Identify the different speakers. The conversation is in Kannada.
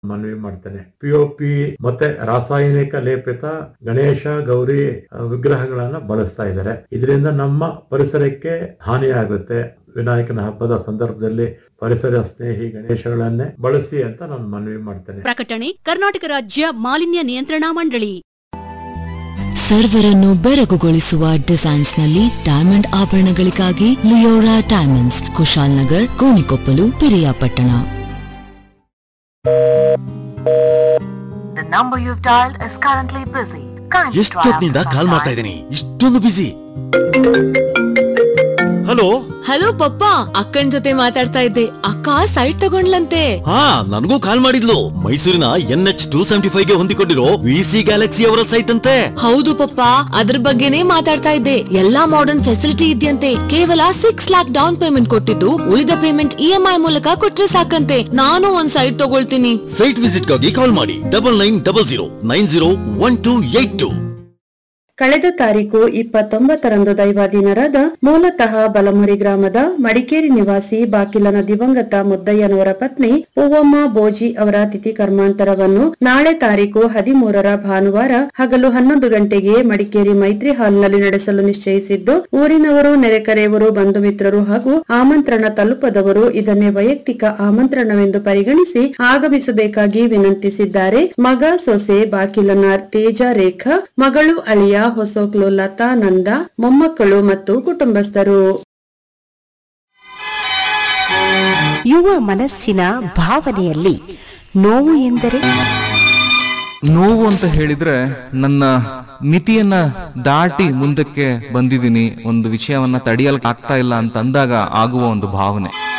Speaker 1: ಮನವಿ ಮಾಡ್ತೇನೆ ಪಿಒಪಿ ಮತ್ತೆ ರಾಸಾಯನಿಕ ಲೇಪಿತ ಗಣೇಶ ಗೌರಿ ಆ, ವಿಗ್ರಹಗಳನ್ನ ಬಳಸ್ತಾ ಇದ್ದಾರೆ ಇದರಿಂದ ನಮ್ಮ ಪರಿಸರಕ್ಕೆ ಹಾನಿಯಾಗುತ್ತೆ ವಿನಾಯಕನ ಹಬ್ಬದ ಸಂದರ್ಭದಲ್ಲಿ ಪರಿಸರ ಸ್ನೇಹಿ ಗಣೇಶಗಳನ್ನೇ ಬಳಸಿ ಅಂತ ನಾನು ಮನವಿ ಮಾಡ್ತೇನೆ
Speaker 2: ಪ್ರಕಟಣೆ ಕರ್ನಾಟಕ ರಾಜ್ಯ ಮಾಲಿನ್ಯ ನಿಯಂತ್ರಣಾ ಮಂಡಳಿ
Speaker 3: ಸರ್ವರನ್ನು ಬೆರಗುಗೊಳಿಸುವ ಡಿಸೈನ್ಸ್ ನಲ್ಲಿ ಡೈಮಂಡ್ ಆಭರಣಗಳಿಗಾಗಿ Leora diamonds Kushal Nagar Konikoppal Periyapatna
Speaker 4: The number you've dialed is currently busy. Kindly try
Speaker 5: ಎಷ್ಟೊತ್ತಿನಿಂದ
Speaker 4: after
Speaker 5: ಕಾಲ್
Speaker 4: some
Speaker 5: ಮಾಡ್ತಾ
Speaker 4: time.
Speaker 5: ಇದ್ದೀನಿ ಇಷ್ಟೊಂದು ಬಿಸಿ ಹಲೋ
Speaker 3: ಹಲೋ ಪಪ್ಪ ಅಕ್ಕನ್ ಜೊತೆ ಮಾತಾಡ್ತಾ ಇದ್ದೆ ಅಕ್ಕ ಸೈಟ್ ತಗೊಂಡ್ಲಂತೆ
Speaker 5: ಹಾ ನನಗೂ ಕಾಲ್ ಮಾಡಿದ್ಲು ಮೈಸೂರಿನ N H two seventy five ಗೆ ಹೊಂದಿಕೊಂಡಿರೋ ವಿ ಸಿ ಗ್ಯಾಲಕ್ಸಿ ಅವರ ಸೈಟ್ ಅಂತೆ
Speaker 3: ಹೌದು ಪಪ್ಪ ಅದ್ರ ಬಗ್ಗೆನೇ ಮಾತಾಡ್ತಾ ಇದ್ದೆ ಎಲ್ಲಾ ಮಾಡರ್ನ್ ಫೆಸಿಲಿಟಿ ಇದೆಯಂತೆ ಕೇವಲ ಸಿಕ್ಸ್ ಲ್ಯಾಕ್ ಡೌನ್ ಪೇಮೆಂಟ್ ಕೊಟ್ಟಿದ್ದು ಉಳಿದ ಪೇಮೆಂಟ್ ಇ ಎಂ ಐ ಮೂಲಕ ಕೊಟ್ರೆ ಸಾಕಂತೆ ನಾನು ಒಂದ್ ಸೈಟ್ ತಗೊಳ್ತೀನಿ
Speaker 5: ಸೈಟ್ ವಿಸಿಟ್ ಗಾಗಿ ಕಾಲ್ ಮಾಡಿ double nine double zero nine zero one two eight two
Speaker 6: ಕಳೆದ ತಾರೀಕು ಇಪ್ಪತ್ತೊಂಬತ್ತರಂದು ದೈವಾಧೀನರಾದ ಮೂಲತಃ ಬಲಮುರಿ ಗ್ರಾಮದ ಮಡಿಕೇರಿ ನಿವಾಸಿ ಬಾಕಿಲನ ದಿವಂಗತ ಮುದ್ದಯ್ಯನವರ ಪತ್ನಿ ಪೂವಮ್ಮ ಬೋಜಿ ಅವರ ತಿಥಿ ಕರ್ಮಾಂತರವನ್ನು ನಾಳೆ ತಾರೀಕು ಹದಿಮೂರರ ಭಾನುವಾರ ಹಗಲು ಹನ್ನೊಂದು ಗಂಟೆಗೆ ಮಡಿಕೇರಿ ಮೈತ್ರಿ ಹಾಲ್ನಲ್ಲಿ ನಡೆಸಲು ನಿಶ್ಚಯಿಸಿದ್ದು ಊರಿನವರು ನೆರೆಕರೆಯವರು ಬಂಧು ಮಿತ್ರರು ಹಾಗೂ ಆಮಂತ್ರಣ ತಲುಪದವರು ಇದನ್ನೇ ವೈಯಕ್ತಿಕ ಆಮಂತ್ರಣವೆಂದು ಪರಿಗಣಿಸಿ ಆಗಮಿಸಬೇಕಾಗಿ ವಿನಂತಿಸಿದ್ದಾರೆ ಮಗ ಸೊಸೆ ಬಾಕಿಲನ ತೇಜ ರೇಖಾ ಮಗಳು ಅಳಿಯ ಹೊಸೋಕ್ಲು ಲತಾ ನಂದ ಮೊಮ್ಮಕ್ಕಳು ಮತ್ತು ಕುಟುಂಬಸ್ಥರು
Speaker 7: ಯುವ ಮನಸ್ಸಿನ ಭಾವನೆಯಲ್ಲಿ ನೋವು ಎಂದರೆ
Speaker 8: ನೋವು ಅಂತ ಹೇಳಿದ್ರೆ ನನ್ನ ಮಿತಿಯನ್ನ ದಾಟಿ ಮುಂದಕ್ಕೆ ಬಂದಿದ್ದೀನಿ ಒಂದು ವಿಷಯವನ್ನ ತಡೆಯಲು ಆಗ್ತಾ ಇಲ್ಲ ಅಂತ ಅಂದಾಗ ಆಗುವ ಒಂದು ಭಾವನೆ